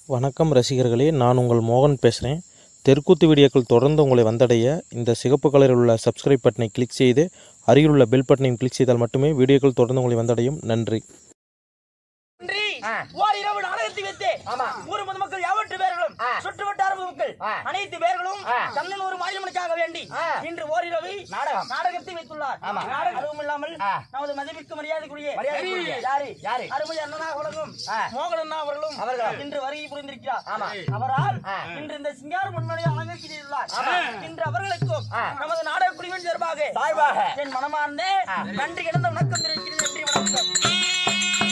வணக்கம் ரசிகர்களே நான் உங்கள் மோகன் பேசுகிறேன் தெற்குத்து வீடியோக்கள் தொடர்ந்து உங்களை வந்தடைய இந்த சிகப்பு கலரில் உள்ள சப்ஸ்கிரைப் பட்டனை கிளிக் செய்து அருகில் உள்ள பெல் பட்டனையும் கிளிக் செய்தால் மட்டுமே வீடியோக்கள் தொடர்ந்து உங்களை வந்தடையும் நன்றி நன்றி ஆ. ஓரிரவு நாடகத்தை வைத்து ஆமா. ஊர் பொதுமக்கள் யாவற்று பேர்களும் ஆ. சுற்று வட்டார பொதுமக்கள் ஆ. அனைத்து பேர்களும் ஆ. கண்ணன் ஒரு மாரியம்மனுக்காக வேண்டி ஆ. இன்று ஓரிரவு நாடகம். நாடகத்தை வைத்துள்ளார் ஆமா. நாடகம் அதுவும் இல்லாமல் ஆ. நமது மதிப்பிற்கு மரியாதைக்குரிய மரியாதைக்குரிய. யாரு யாரு? அருமை அண்ணனா உலகம் ஆ. மோகன் அண்ணா அவர்களும் அவர்களும். இன்று வருகை புரிந்திருக்கிறார் ஆமா. அவரால் ஆ. இன்று இந்த சிங்கார முன்மொழியை அலங்கரிக்கிறார் ஆமா. இன்று அவர்களுக்கும் ஆ. நமது நாடக குழுவின் சார்பாக சார்பாக. என் மனமார்ந்த ஆ. நன்றி கிடந்த வணக்கம் தெரிவிக்கிறது நன்றி வணக்கம்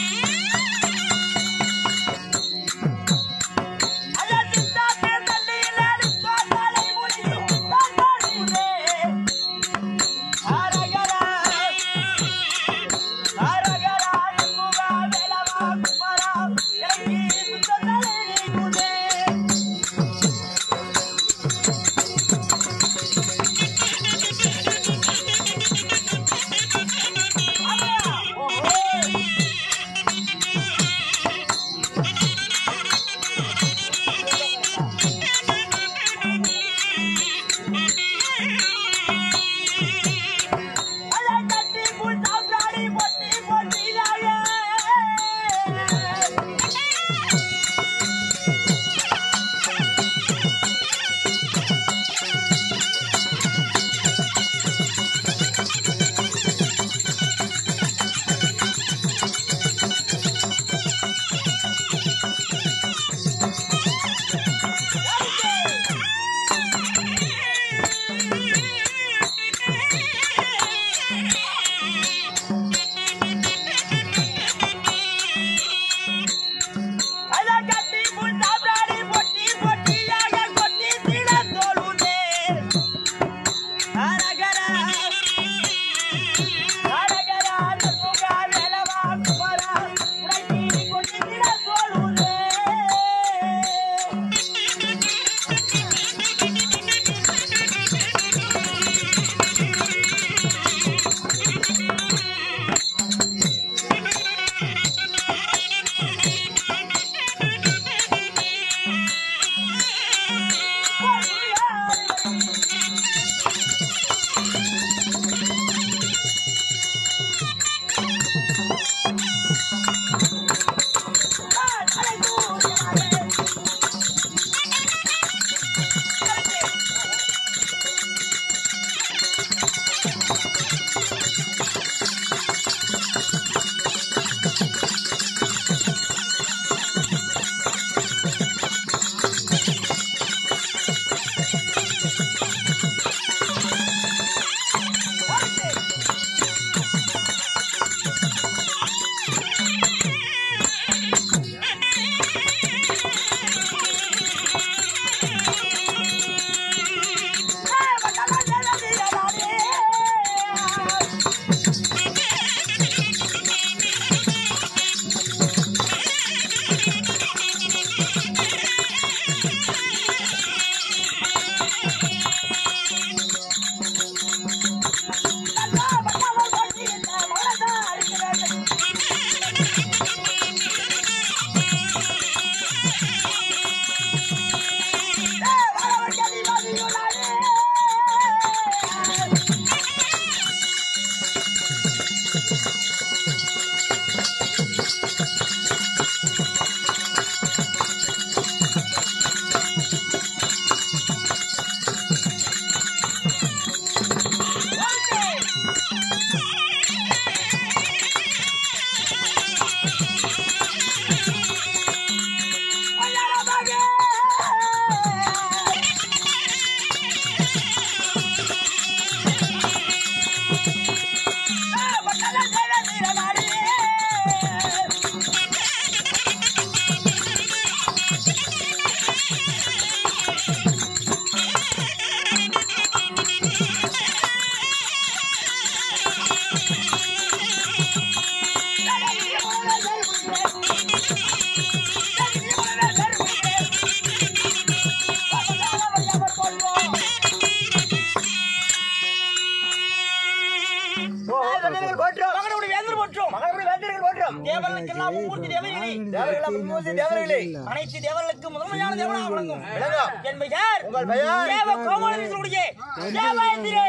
தேவர்களுக்கெல்லாம் மும்மூர்த்தி தேவர்களே தேவர்களா மும்மூர்த்தி தேவர்களே அனைத்து தேவர்களுக்கு முதன்மையான தேவனாக விளங்கும் விளங்கும். என் பெயர் உங்கள் பெயர்? தேவ கோமலனுடைய தேவேந்திரே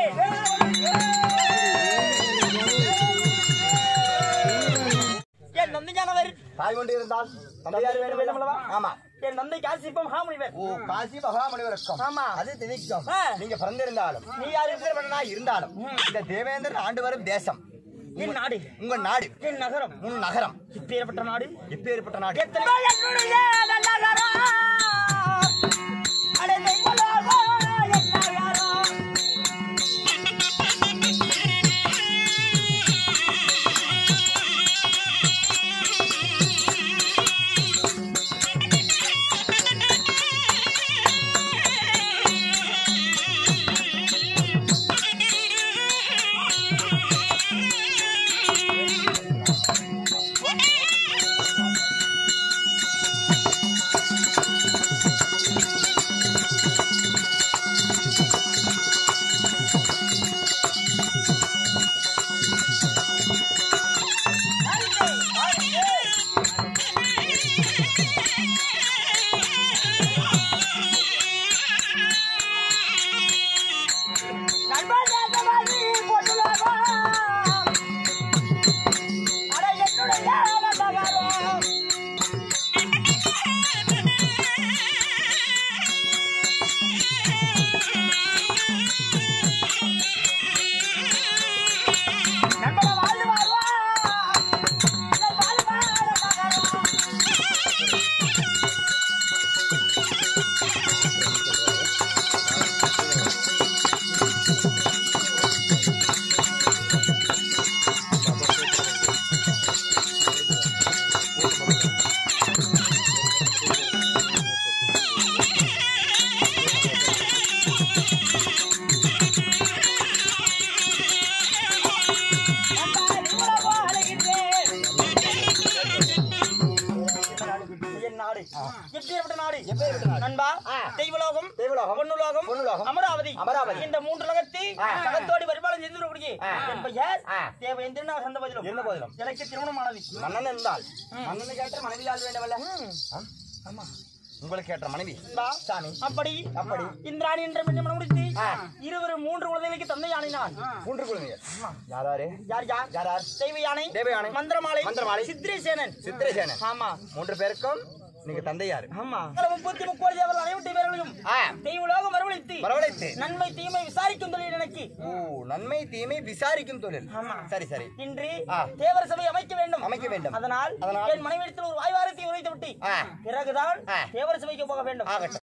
என் நந்திஞானவர் தாய் கொண்டு இருந்தால் தந்தையார் வேண்டும் வேண்டுமல்லவா ஆமா என் நந்தை காசிப்பம் மகாமுனிவர் ஓ காசி மகாமணிவரக்கம் ஆமா. அது திணிக்கம் ஆ. நீங்க பிறந்திருந்தாலும் நீ யாரு இந்திரவனா இருந்தாலும் இந்த தேவேந்திரன் ஆண்டு வரும் தேசம் என் நாடு உங்கள் நாடு என் நகரம் உன் நகரம் இப்பேற்பட்ட நாடு இப்பேற்பட்ட நாடு எத்தனை என்னுடைய நகரம் அடே தெய்வலோகம் என் நகரம் நண்பர்களே போட்டுலகம் அட என்னுடைய நகரம் நண்பர்களே வாழ்ந்து வாழ்வா வாழ் வாழ் நகரம் என் நாடு எப்பேற்பட்ட நாடு நண்பா தெய்வலோகம் தெய்வலோகம், பொன்னுலோகம் பொன்னுலோகம், அமராவதி அமராவதி. இந்த மூன்று லோகத்தை ஆ. சகத்தோடு பரிபாலனை செய்து வரக்கூடிய ஆ. என் பெயர் ஆ. தேவேந்திரன் சந்த பதிலும் என்ன பதிலும்? எனக்கு திருமணமானது மன்னன் இருந்தால் மன்னனை கேட்ட மனைவி ஆள் வேண்டுமல்ல ஆ? ஆமா உங்களுக்கு கேட்ட மனைவி நண்பா, சாமி அப்படி அப்படி. இந்திராணி என்ற பெண்ணை மனம் முடித்து ஆ. இருவரு மூன்று குழந்தைகளுக்கு தந்தை யானைனான் மூன்று குழந்தைகள் யாராரு யார் யார் யாரார் தெய்வ யானை தெய்வ யானை. மந்திரமாலை மந்திரமாலை. சித்திரசேனன் சித்திரசேனன் ஆமா மூன்று பேருக்கும் நீங்க தந்தையாரு ஆமா முப்பத்தி முக்கோடி தேவர்கள் அனைவட்டு பேர்களையும் ஆ. தெய்வலோகம் வரவழைத்து வரவழைத்து நன்மை தீமை விசாரிக்கும் தொழில் எனக்கு ஓ நன்மை தீமை விசாரிக்கும் தொழில் ஆமா. சரி சரி இன்று ஆ. தேவர் சபை அமைக்க வேண்டும் அமைக்க வேண்டும். அதனால் அதனால்? என் மனைவிடத்தில் ஒரு வாய்வாரத்தை உரைத்து விட்டு ஆ. பிறகுதான் ஆ. தேவர் சபைக்கு போக வேண்டும் ஆகட்டும்